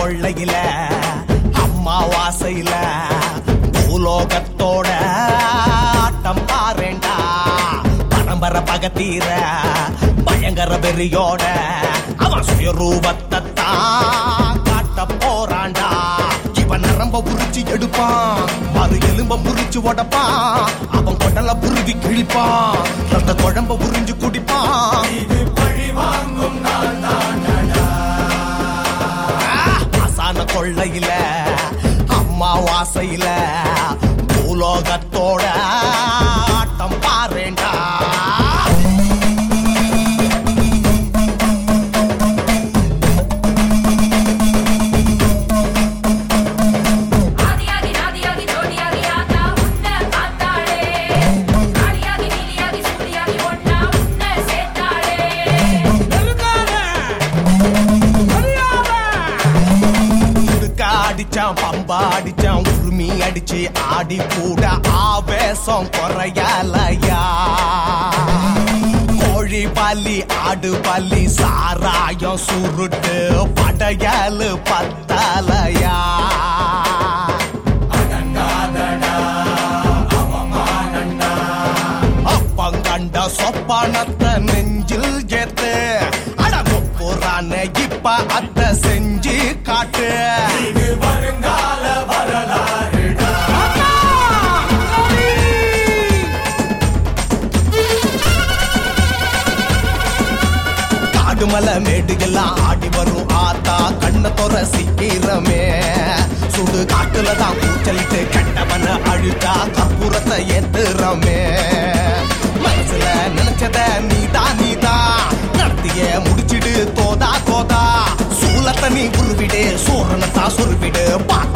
கொள்ளையில அம்மாவாசையில பூலோகத்தோட ஆட்டம் பாருண்டா பரம்பரை பகத்தீர பயங்கர வெறியோட அவன் சுயரூபத்தை தான் காட்ட போறான்டா இவன் நரம்ப உரிச்சு எடுப்பான் மறு எலும்ப முறிச்சு உடைப்பான் அவன் கொடல புருவி கிழிப்பான் ரத்த குழம்ப புரிஞ்சு குடிப்பான் ஆசான கொள்ளையில அம்மாவாசையில பூலோகத்தோட ஆட்டம் பாருண்டா ஆதியாகி நாதியாகி ஜோடியாகி ஆத்தா உன்னை பார்த்தாளே ஆடியாகி நீலியாகி சூடியாகி ஒன்னா உன்னை சேர்த்தாளே உடுக்க அடிச்சான் பம்பா அடிச்சான் உரிமை அடிச்சு ஆடி கூட ஆவேசம் குறையலையா கோழி பல்லி ஆடு பல்லி சாராயம் சுருட்டு படையலு பத்தலையா அப்பங்கண்ட சொப்பனத்தை நெஞ்சில் ஏத்து அடமுப்புறான இப்ப அத்த செஞ்சு காட்டு காடுமலை மேடுகள்லாம் ஆடி வரும் ஆத்தா கண்ண தொற சீக்கிரமே சுடு காட்டுல தான் கூச்சலிட்டு கெட்டவன அழுத்தா கற்பூரத்தை ஏத்துறமே மனசுல நினைச்சத நீதான் நீதான் நடத்திய முடிச்சிடு தோதா தோதா சூலத்தை நீ உருவிடு சோரணத்தா சொருவிடு பாக்க